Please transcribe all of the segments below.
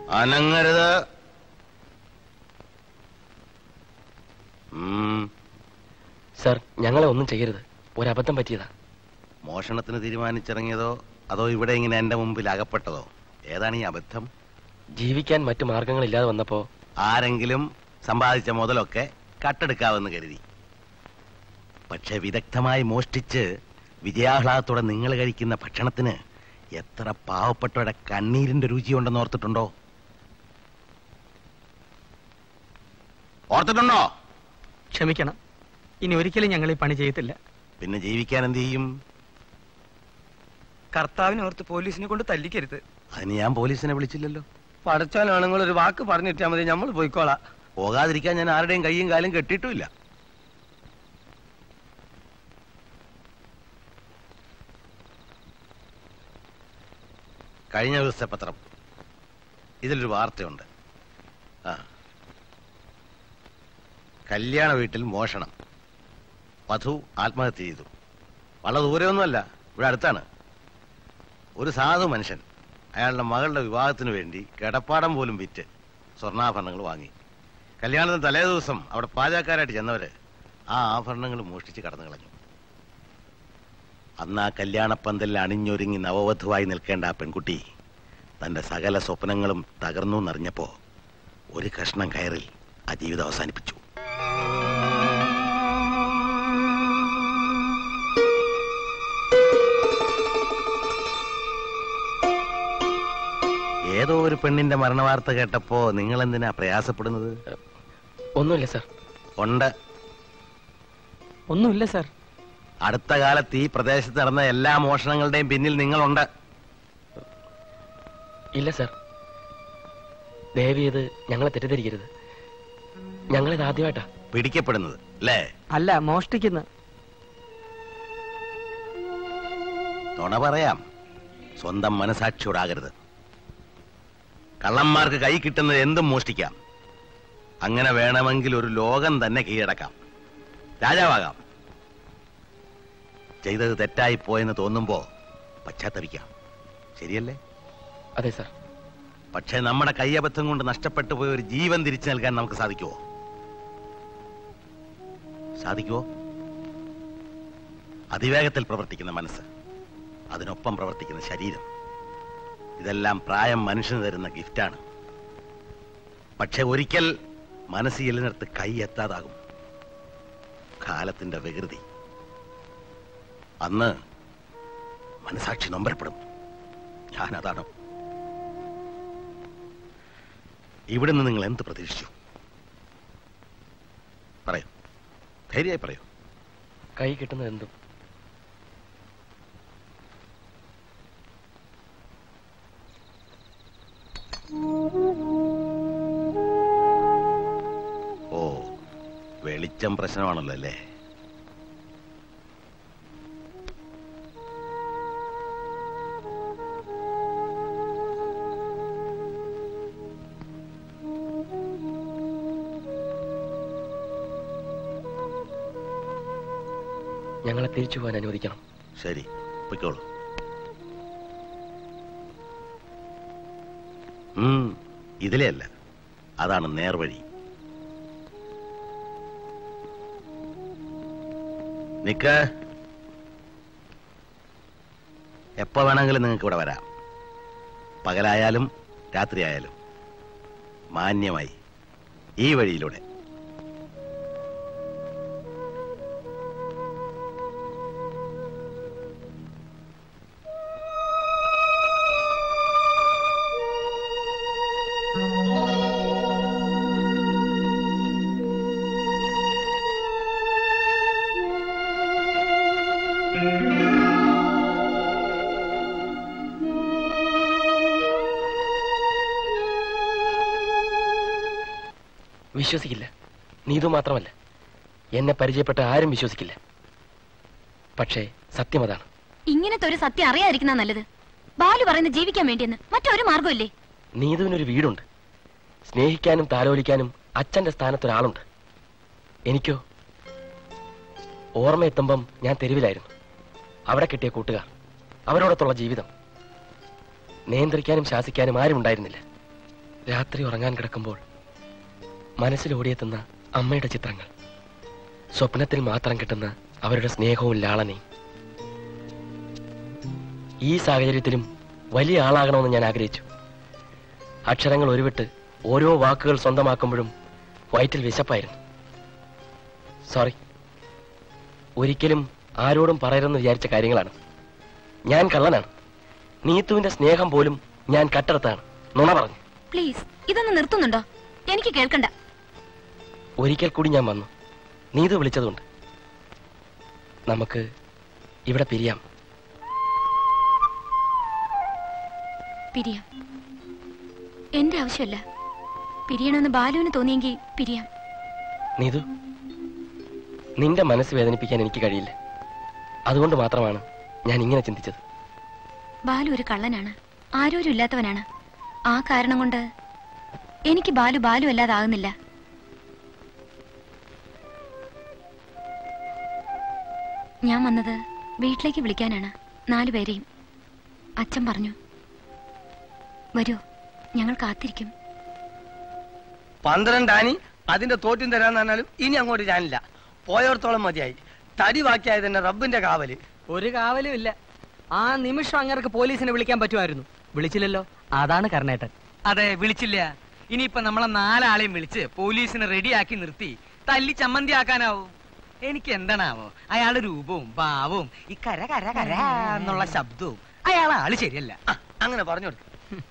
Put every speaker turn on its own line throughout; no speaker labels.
അനങ്ങരുത് ഉം,
സർ ഞങ്ങളെ ഒന്നും ചെയ്യരുത് ഒരബദ്ധം പറ്റിയതാ
മോഷണത്തിന് തീരുമാനിച്ചിറങ്ങിയതോ അതോ ഇവിടെ ഇങ്ങനെ എന്റെ മുമ്പിൽ അകപ്പെട്ടതോ ഏതാണ് ഈ അബദ്ധം
ജീവിക്കാൻ മറ്റു മാർഗങ്ങളില്ലാതെ വന്നപ്പോ
ആരെങ്കിലും സമ്പാദിച്ച മുതലൊക്കെ കട്ടെടുക്കാവെന്ന് കരുതി പക്ഷെ വിദഗ്ധമായി മോഷ്ടിച്ച് വിജയാഹ്ലാദത്തോടെ നിങ്ങൾ കഴിക്കുന്ന ഭക്ഷണത്തിന് എത്ര പാവപ്പെട്ടവരുടെ കണ്ണീരിന്റെ രുചിയുണ്ടെന്ന് ഓർത്തിട്ടുണ്ടോ ഓർത്തിട്ടുണ്ടോ
ക്ഷമിക്കണം ഇനി ഒരിക്കലും ഞങ്ങൾ ഈ പണി ചെയ്യത്തില്ല
പിന്നെ ജീവിക്കാൻ എന്ത് ചെയ്യും
കർത്താവിനെ ഓർത്ത് പോലീസിനെ കൊണ്ട് തല്ലിക്കരുത്
അതിന് ഞാൻ പോലീസിനെ വിളിച്ചില്ലല്ലോ
പടച്ചാനാണെങ്കിൽ ഒരു വാക്ക് പറഞ്ഞിട്ടാ മതി നമ്മൾ പോയിക്കോളാം
പോകാതിരിക്കാൻ ഞാൻ ആരുടെയും കൈയും കാലും കെട്ടിയിട്ടുമില്ല കഴിഞ്ഞ ദിവസത്തെ പത്രം ഇതിലൊരു വാർത്തയുണ്ട് ആ കല്യാണ വീട്ടിൽ മോഷണം വധു ആത്മഹത്യ ചെയ്തു വളരെ ദൂരമൊന്നുമല്ല ഇവിടെ അടുത്താണ് ഒരു സാധു മനുഷ്യൻ അയാളുടെ മകളുടെ വിവാഹത്തിന് വേണ്ടി കിടപ്പാടം പോലും വിറ്റ് സ്വർണ്ണാഭരണങ്ങൾ വാങ്ങി കല്യാണത്തിന് തലേ ദിവസം അവിടെ പാചകക്കാരായിട്ട് ചെന്നവര് ആ ആഭരണങ്ങൾ മോഷ്ടിച്ച് കടന്നു കളഞ്ഞു അന്ന് ആ കല്യാണപ്പന്തലിൽ അണിഞ്ഞൊരുങ്ങി നവവധുവായി നിൽക്കേണ്ട ആ പെൺകുട്ടി തന്റെ സകല സ്വപ്നങ്ങളും തകർന്നു എന്നറിഞ്ഞപ്പോ ഒരു കഷ്ണം കയറിൽ ആ ജീവിതം അവസാനിപ്പിച്ചു ഏതോ ഒരു പെണ്ണിന്റെ മരണവാർത്ത കേട്ടപ്പോ നിങ്ങൾ എന്തിനാ പ്രയാസപ്പെടുന്നത്
ഒന്നുമില്ല സർ
ഉണ്ട്
ഒന്നുമില്ല സാർ
അടുത്ത കാലത്ത് ഈ പ്രദേശത്ത് നടന്ന എല്ലാ മോഷണങ്ങളുടെയും പിന്നിൽ നിങ്ങളുണ്ട്
ഇല്ല സർ ദയവ് ചെയ്ത് ഞങ്ങളെ തെറ്റിദ്ധരിക്കരുത് ഞങ്ങളിത് ആദ്യമായിട്ടാ
പിടിക്കപ്പെടുന്നത് അല്ലേ
അല്ല മോഷ്ടിക്കുന്ന
നുണ പറയാം സ്വന്തം മനസാക്ഷിയോടാകരുത് കള്ളന്മാർക്ക് കൈ കിട്ടുന്നത് എന്തും മോഷ്ടിക്കാം അങ്ങനെ വേണമെങ്കിൽ ഒരു ലോകം തന്നെ കീഴടക്കാം രാജാവാകാം ചെയ്തത് തെറ്റായി പോയെന്ന് തോന്നുമ്പോ പശ്ചാത്തപിക്കാം ശരിയല്ലേ
അതെ സർ
പക്ഷേ നമ്മുടെ കയ്യബദ്ധം കൊണ്ട് നഷ്ടപ്പെട്ടു പോയ ഒരു ജീവൻ തിരിച്ചു നൽകാൻ നമുക്ക് സാധിക്കുമോ സാധിക്കുമോ അതിവേഗത്തിൽ പ്രവർത്തിക്കുന്ന മനസ്സ് അതിനൊപ്പം പ്രവർത്തിക്കുന്ന ശരീരം ഇതെല്ലാം പ്രായം മനുഷ്യന് തരുന്ന ഗിഫ്റ്റാണ് പക്ഷെ ഒരിക്കൽ മനസ്സ് ചെല്ലുന്നിടത്ത് കൈ എത്താതാകും കാലത്തിന്റെ വികൃതി അന്ന് മനസാക്ഷി നൊമ്പരപ്പെടും ഞാൻ അതാണ് ഇവിടുന്ന് നിങ്ങൾ എന്ത് പ്രതീക്ഷിച്ചു പറയൂ ധൈര്യമായി പറയൂ
കൈ കിട്ടുന്നത് എന്തും
ഓ വെളിച്ചം പ്രശ്നമാണല്ലോ അല്ലേ
ഞങ്ങളെ തിരിച്ചു പോകാൻ അനുവദിക്കണം
ശരി പൊയ്ക്കോളൂ ഉം, ഇതിലെ അല്ല അതാണ് നേർവഴി നിക്ക് എപ്പോ വേണമെങ്കിലും നിങ്ങൾക്ക് ഇവിടെ വരാം പകലായാലും രാത്രിയായാലും മാന്യമായി ഈ വഴിയിലൂടെ
വിശ്വസിക്കില്ല നീതു മാത്രമല്ല എന്നെ പരിചയപ്പെട്ട ആരും വിശ്വസിക്കില്ല പക്ഷേ സത്യം അതാണ്
ഇങ്ങനത്തെ ഒരു സത്യം അറിയാതിരിക്കുന്ന നല്ലത് ബാലു പറയുന്നത് ജീവിക്കാൻ വേണ്ടിയെന്ന് മറ്റൊരു മാർഗമില്ലേ
നീതുവിനൊരു വീടുണ്ട് സ്നേഹിക്കാനും താലോലിക്കാനും അച്ഛന്റെ സ്ഥാനത്തൊരാളുണ്ട് എനിക്കോ ഓർമ്മയെത്തുമ്പം ഞാൻ തെരുവിലായിരുന്നു അവിടെ കിട്ടിയ കൂട്ടുകാർ അവരോടൊത്തുള്ള ജീവിതം നിയന്ത്രിക്കാനും ശാസിക്കാനും ആരും ഉണ്ടായിരുന്നില്ല രാത്രി ഉറങ്ങാൻ കിടക്കുമ്പോൾ മനസ്സിൽ ഓടിയെത്തുന്ന അമ്മയുടെ ചിത്രങ്ങൾ സ്വപ്നത്തിൽ മാത്രം കിട്ടുന്ന അവരുടെ സ്നേഹവും ലാളനയും ഈ സാഹചര്യത്തിലും വലിയ ആളാകണമെന്ന് ഞാൻ ആഗ്രഹിച്ചു അക്ഷരങ്ങൾ ഒരുവിട്ട് ഓരോ വാക്കുകൾ സ്വന്തമാക്കുമ്പോഴും വയറ്റിൽ വിശപ്പായിരുന്നു സോറി ഒരിക്കലും ആരോടും പറയരുതെന്ന് വിചാരിച്ച കാര്യങ്ങളാണ് ഞാൻ കള്ളനാണ് നീത്തുവിന്റെ സ്നേഹം പോലും ഞാൻ കട്ടെടുത്താണ് നുണ പറഞ്ഞു
പ്ലീസ് ഇതൊന്ന് നിർത്തുന്നുണ്ടോ എനിക്ക് കേൾക്കണ്ട
ഒരിക്കൽ കൂടി ഞാൻ വന്നു നീതു വിളിച്ചതുകൊണ്ട് നമുക്ക് ഇവിടെ പിരിയാം
പിരിയാം എന്റെ ആവശ്യമല്ല പിരിയണമെന്ന് ബാലുവിന് തോന്നിയെങ്കിൽ പിരിയാം
നീതു നിന്റെ മനസ്സ് വേദനിപ്പിക്കാൻ എനിക്ക് കഴിയില്ല അതുകൊണ്ട് മാത്രമാണ് ഞാൻ ഇങ്ങനെ ചിന്തിച്ചത്
ബാലു ഒരു കള്ളനാണ് ആരോരും ഇല്ലാത്തവനാണ് ആ കാരണം കൊണ്ട് എനിക്ക് ബാലു ബാലു അല്ലാതാകുന്നില്ല ഞാൻ വന്നത് വീട്ടിലേക്ക് വിളിക്കാനാണ് നാലുപേരെയും അച്ഛൻ പറഞ്ഞു വരൂ ഞങ്ങൾ കാത്തിരിക്കും
പന്ത്രണ്ട് ആനി അതിന്റെ തോറ്റും തരാന്ന് പറഞ്ഞാലും ഇനി അങ്ങോട്ട് ഞാനില്ല പോയോടത്തോളം മതിയായി തടി ബാക്കിയായത് തന്നെ റബ്ബിന്റെ കാവല്
ഒരു കാവലും ഇല്ല ആ നിമിഷം അങ്ങർക്ക് പോലീസിനെ വിളിക്കാൻ പറ്റുമായിരുന്നു വിളിച്ചില്ലല്ലോ അതാണ് കർണേട്ടൻ
അതെ വിളിച്ചില്ല ഇനിയിപ്പൊ നമ്മളെ നാലാളെയും വിളിച്ച് പോലീസിനെ റെഡിയാക്കി നിർത്തി തല്ലി ചമ്മന്തി ആക്കാനാവും എനിക്ക് എന്താണാവോ അയാളുടെ രൂപവും ഭാവവും ഈ കര കര കര എന്നുള്ള ശബ്ദവും അയാൾ ആള് ശരിയല്ല
ആ, അങ്ങനെ പറഞ്ഞു കൊടുക്ക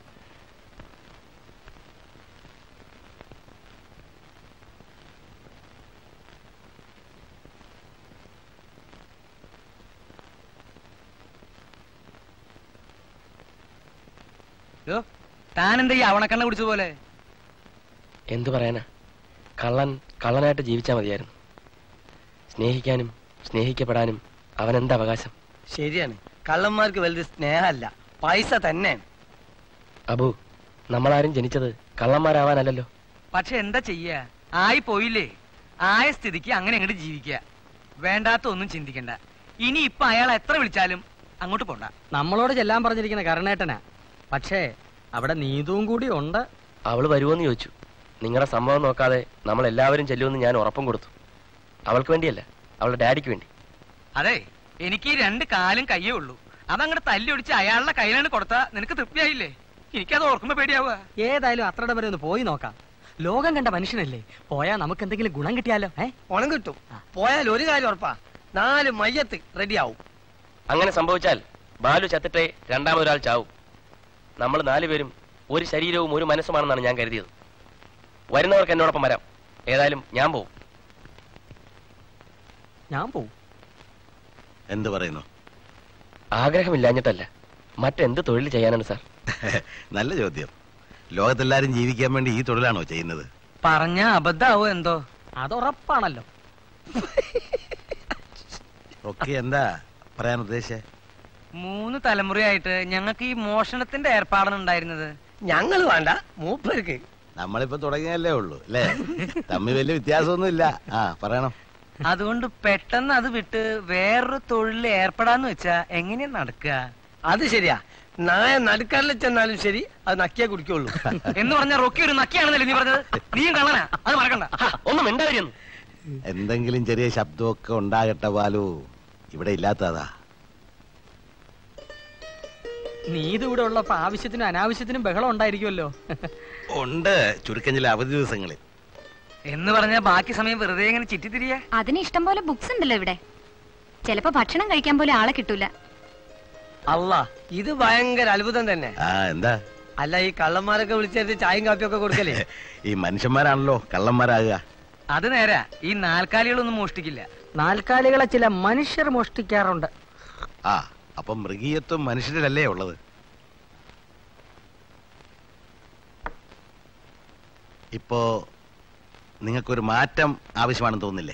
താനെന്താ ഈ അവണക്കണ്ണ കുടിച്ച പോലെ
എന്തു പറയാനാ കള്ളൻ കള്ളനായിട്ട് ജീവിച്ചാൽ മതിയായിരുന്നു സ്നേഹിക്കാനും സ്നേഹിക്കപ്പെടാനും അവൻ എന്താ അവകാശം
ശരിയാണ് കള്ളന്മാർക്ക് വലുത് സ്നേഹമല്ല പൈസ തന്നെ
അബു നമ്മളാരും ജനിച്ചത് കള്ളന്മാരാവാനല്ലല്ലോ
പക്ഷെ എന്താ ചെയ്യ ആയി പോയില്ലേ ആയ സ്ഥിതിക്ക് അങ്ങനെ അങ്ങോട്ട് ജീവിക്കുക വേണ്ടാത്ത ഒന്നും ചിന്തിക്കണ്ട ഇനി ഇപ്പൊ അയാൾ എത്ര വിളിച്ചാലും അങ്ങോട്ട് പോണ്ട
നമ്മളോട് ചെല്ലാൻ പറഞ്ഞിരിക്കുന്ന കർണേട്ടനാ പക്ഷേ അവിടെ നീതുവും കൂടി ഉണ്ട്
അവള് വരുമോന്ന് ചോദിച്ചു നിങ്ങളുടെ സംഭവം നോക്കാതെ നമ്മൾ എല്ലാവരും ചെല്ലുമെന്ന് ഞാൻ ഉറപ്പും കൊടുത്തു അവൾക്ക് വേണ്ടിയല്ല അവളുടെ ഡാഡിക്ക് വേണ്ടി
അതെ എനിക്ക് ഈ രണ്ട് കാലും കയ്യേ ഉള്ളൂ അതങ്ങോട്ട് തല്ലി ഒടിച്ച് അയാളുടെ കയ്യിലാണ് കൊടുത്താ നിനക്ക് തൃപ്തിയായില്ലേ എനിക്കത് ഓർക്കുമ്പോ പേടിയാവുക
ഏതായാലും അത്രയുടെ വരെ ഒന്ന് പോയി നോക്കാം ലോകം കണ്ട മനുഷ്യനല്ലേ പോയാ നമുക്ക് എന്തെങ്കിലും ഗുണം കിട്ടിയാലോ ഏ
ഉണം കിട്ടും പോയാൽ ഒരു കാര്യം ഉറപ്പാ നാല് മയ്യത്ത് റെഡിയാവും
അങ്ങനെ സംഭവിച്ചാൽ ബാലു ചത്തിട്ടേ രണ്ടാമതൊരാൾ ചാവും നമ്മൾ നാലുപേരും ഒരു ശരീരവും ഒരു മനസ്സുമാണെന്നാണ് ഞാൻ കരുതിയത് വരുന്നവർക്ക് എന്നോടൊപ്പം വരാം ഏതായാലും ഞാൻ പോവും
ഞാൻ പോവും
എന്ത് പറയുന്നു
ആഗ്രഹമില്ലാഞ്ഞിട്ടല്ല മറ്റെന്ത് തൊഴിൽ ചെയ്യാനാണ് സാർ
നല്ല ചോദ്യം ലോകത്തെല്ലാരും ജീവിക്കാൻ വേണ്ടി ഈ തൊഴിലാണോ ചെയ്യുന്നത്
പറഞ്ഞ അബദ്ധാവോ എന്തോ
അത് ഉറപ്പാണല്ലോ
ഒക്കെ എന്താ പറയാൻ ഉദ്ദേശിച്ചേ
മൂന്ന് തലമുറയായിട്ട് ഞങ്ങൾക്ക് ഈ മോഷണത്തിന്റെ ഏർപ്പാടാണ് ഉണ്ടായിരുന്നത്
ഞങ്ങൾ വേണ്ട മൂപ്പർക്ക്
നമ്മളിപ്പോ തുടങ്ങിയല്ലേ ഉള്ളൂ അല്ലേ തമ്മിൽ വലിയ വ്യത്യാസമൊന്നുമില്ല ആ പറയണം
അതുകൊണ്ട് പെട്ടെന്ന് അത് വിട്ട് വേറൊരു തൊഴിലിൽ ഏർപ്പെടാന്ന് വെച്ചാ എങ്ങനെയാ നടക്കുക
അത് ശരിയാ നായ നടുക്കടലിൽ ചെന്നാലും ശരി അത് നക്കിയേ കുടിക്കുള്ളൂ
എന്ന് പറഞ്ഞ റൊക്കി ഒരു നക്കിയാണെന്നല്ലേ നീ പറഞ്ഞത് നീയും കള്ളനാ അത് മറക്കണ്ട
ഹാ, ഒന്നും മിണ്ടാതിരുന്നു
എന്തെങ്കിലും ചെറിയ ശബ്ദമൊക്കെ ഉണ്ടാകട്ടെ ബാലു ഇവിടെ ഇല്ലാത്തതാ
നീതു ഇവിടെ ഉള്ളപ്പോ ആവശ്യത്തിനും അനാവശ്യത്തിനും ബഹളം ഉണ്ടായിരിക്കുമല്ലോ
ഉണ്ട് ചുരുക്കം ചില അവധി ദിവസങ്ങളിൽ
എന്ന് പറഞ്ഞ ബാക്കി സമയം വെറുതെ ഇങ്ങനെ ചിറ്റിത്തിരിയ
അതിന് ഇഷ്ടം പോലെ ബുക്സ് ഉണ്ടല്ലോ ഇവിടെ ചിലപ്പോ ഭക്ഷണം കഴിക്കാൻ പോലും ആളെ കിട്ടൂല
അല്ല ഇത് ഭയങ്കര അത്ഭുതം തന്നെ
ആ എന്താ
അല്ല ഈ കള്ളന്മാരൊക്കെ വിളിച്ചെടുത്ത് ചായയും കാപ്പിയൊക്കെ കൊടുക്കലേ
ഈ മനുഷ്യന്മാരാണല്ലോ കള്ളന്മാരാകുക
അത് നേരാ ഈ നാൽക്കാലികളൊന്നും മോഷ്ടിക്കില്ല
നാൽക്കാലികളെ ചില മനുഷ്യർ മോഷ്ടിക്കാറുണ്ട്
ആ അപ്പം മൃഗീയത്വം മനുഷ്യരിലല്ലേ ഉള്ളത് ഇപ്പോ നിങ്ങൾക്കൊരു മാറ്റം ആവശ്യമാണെന്ന് തോന്നില്ലേ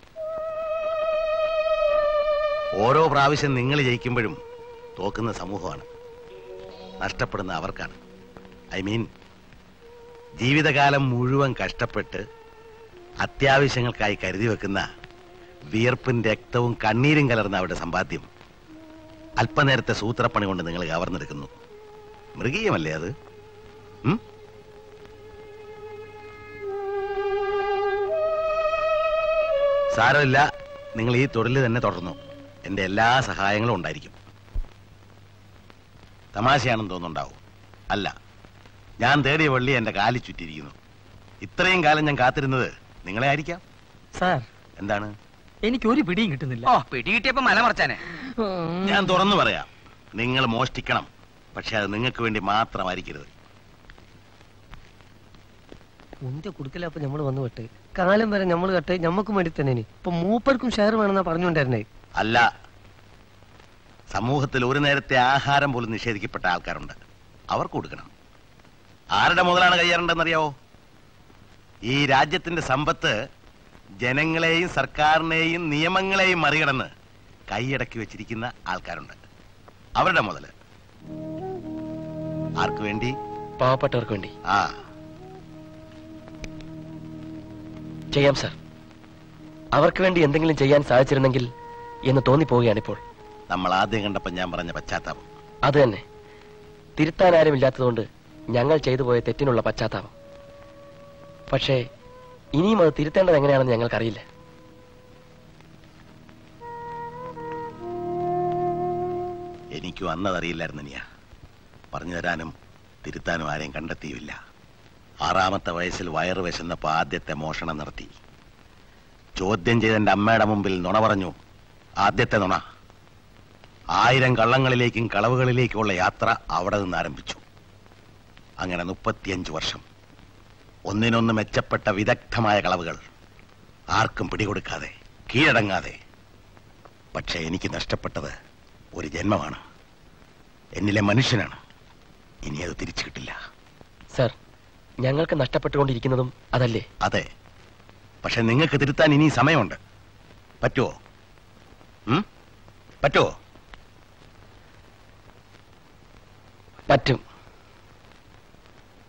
ഓരോ പ്രാവശ്യം നിങ്ങൾ ജയിക്കുമ്പോഴും തോക്കുന്ന സമൂഹമാണ് നഷ്ടപ്പെടുന്ന അവർക്കാണ് ഐ മീൻ ജീവിതകാലം മുഴുവൻ കഷ്ടപ്പെട്ട് അത്യാവശ്യങ്ങൾക്കായി കരുതി വെക്കുന്ന വിയർപ്പും രക്തവും കണ്ണീരും കലർന്ന അവരുടെ സമ്പാദ്യം അല്പനേരത്തെ സൂത്രപ്പണി കൊണ്ട് നിങ്ങൾ കവർന്നെടുക്കുന്നു മൃഗീയമല്ലേ അത് ഉം? സാരമില്ല നിങ്ങൾ ഈ തൊഴിൽ തന്നെ തുടർന്നു എന്റെ എല്ലാ സഹായങ്ങളും ഉണ്ടായിരിക്കും തമാശയാണെന്ന് തോന്നുന്നുണ്ടാവും അല്ല ഞാൻ തേടിയ വള്ളി എന്റെ കാലിൽ ചുറ്റിയിരിക്കുന്നു ഇത്രയും കാലം ഞാൻ കാത്തിരുന്നത് നിങ്ങളെ ആയിരിക്കാം
സാർ
എന്താണ്
എനിക്ക് ഒരു പിടിയും കിട്ടുന്നില്ല
ഓ പിടി കിട്ടിയപ്പോ മല മറച്ചാനെ
ഞാൻ തുറന്നു പറയാം നിങ്ങൾ മോഷ്ടിക്കണം പക്ഷെ അത് നിങ്ങൾക്ക് വേണ്ടി മാത്രമായിരിക്കരുത്
ഉന്റെ കുടുക്കലപ്പൊ നമ്മള് വന്നു വിട്ട് കാലം വരെ നമ്മൾ കട്ട് ഞമ്മക്കും വേണ്ടി തന്നെ ഇനി. ഇപ്പൊ മൂപ്പർക്കും ഷെയർ വേണമെന്നാ പറഞ്ഞുകൊണ്ടിരുന്നേ
അല്ല സമൂഹത്തിൽ ഒരു നേരത്തെ ആഹാരം പോലും നിഷേധിക്കപ്പെട്ട ആൾക്കാരുണ്ട് അവർക്ക് കൊടുക്കണം ആരുടെ മുതലാണ് കയ്യേറേണ്ടതെന്നറിയാവോ ഈ രാജ്യത്തിന്റെ സമ്പത്ത് ജനങ്ങളെയും സർക്കാരിനെയും നിയമങ്ങളെയും മറികടന്ന് കൈയടക്കി വെച്ചിരിക്കുന്ന ആൾക്കാരുണ്ട് അവരുടെ മുതല് ആർക്കു വേണ്ടി
പാവപ്പെട്ടവർക്ക് വേണ്ടി
ആ
ചെയ്യാം സാർ അവർക്ക് വേണ്ടി എന്തെങ്കിലും ചെയ്യാൻ സാധിച്ചിരുന്നെങ്കിൽ എന്ന് തോന്നിപ്പോവുകയാണിപ്പോൾ
നമ്മൾ ആദ്യം കണ്ടപ്പോൾ ഞാൻ പറഞ്ഞ പശ്ചാത്താപം
അത് തന്നെ തിരുത്താൻ ആരുമില്ലാത്തതുകൊണ്ട് ഞങ്ങൾ ചെയ്തു പോയ തെറ്റിനുള്ള പശ്ചാത്താപം പക്ഷേ ഇനിയും അത് തിരുത്തേണ്ടത് എങ്ങനെയാണെന്ന് ഞങ്ങൾക്കറിയില്ല
എനിക്കും അന്നതറിയില്ലായിരുന്നു നീയ പറഞ്ഞു തരാനും തിരുത്താനും ആരെയും കണ്ടെത്തിയില്ല ആറാമത്തെ വയസ്സിൽ വയറ് വിശന്നപ്പോൾ ആദ്യത്തെ മോഷണം നടത്തി ചോദ്യം ചെയ്ത എൻ്റെ അമ്മയുടെ മുമ്പിൽ നുണ പറഞ്ഞു ആദ്യത്തെ നുണ ആയിരം കള്ളങ്ങളിലേക്കും കളവുകളിലേക്കുമുള്ള യാത്ര അവിടെ നിന്ന് ആരംഭിച്ചു അങ്ങനെ മുപ്പത്തിയഞ്ച് വർഷം ഒന്നിനൊന്ന് മെച്ചപ്പെട്ട വിദഗ്ധമായ കളവുകൾ ആർക്കും പിടികൊടുക്കാതെ കീഴടങ്ങാതെ പക്ഷെ എനിക്ക് നഷ്ടപ്പെട്ടത് ഒരു ജന്മമാണ് എന്നിലെ മനുഷ്യനാണ് ഇനി അത് തിരിച്ചു കിട്ടില്ല
സാർ ഞങ്ങൾക്ക് നഷ്ടപ്പെട്ടുകൊണ്ടിരിക്കുന്നതും അതല്ലേ
അതെ പക്ഷെ നിങ്ങൾക്ക് തിരുത്താൻ ഇനി സമയമുണ്ട് പറ്റുമോ ഉം? പറ്റുമോ
പറ്റും